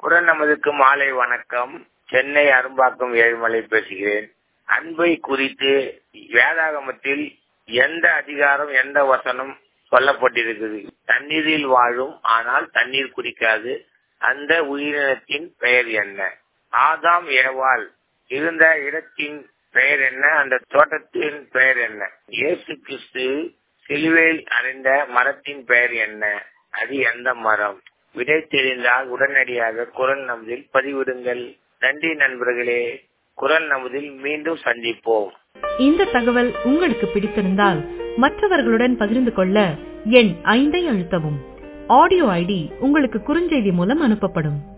குரல் நமதுக்கு மாலை வணக்கம் சென்னை அரும்பாக்கம் ஏழுமலை பேசுகிறேன் அன்பை குறித்து வேதாகமத்தில் எந்த அதிகாரம் எந்த வசனம் சொல்லப்பட்டிருக்குது தண்ணீரில் வாழும் ஆனால் தண்ணீர் குடிக்காது அந்த உயிரினத்தின் பெயர் என்ன ஆதாம் ஏவாள் இருந்த இடத்தின் பெயர் என்ன அந்த தோட்டத்தின் பெயர் என்ன இயேசு கிறிஸ்து சிலுவையில் அடைந்த மரத்தின் பெயர் என்ன அது எந்த மரம் விடை தெரிந்தால் உடனடியாக குரல் நமதில் பதிவிடுங்கள் நன்றி நண்பர்களே குரல் நமதில் மீண்டும் சந்திப்போம் இந்த தகவல் உங்களுக்கு பிடித்திருந்தால் மற்றவர்களுடன் பகிர்ந்து கொள்ள எண் ஐந்தை அழுத்தவும் ஆடியோ ஐடி உங்களுக்கு குறுஞ்செய்தி மூலம் அனுப்பப்படும்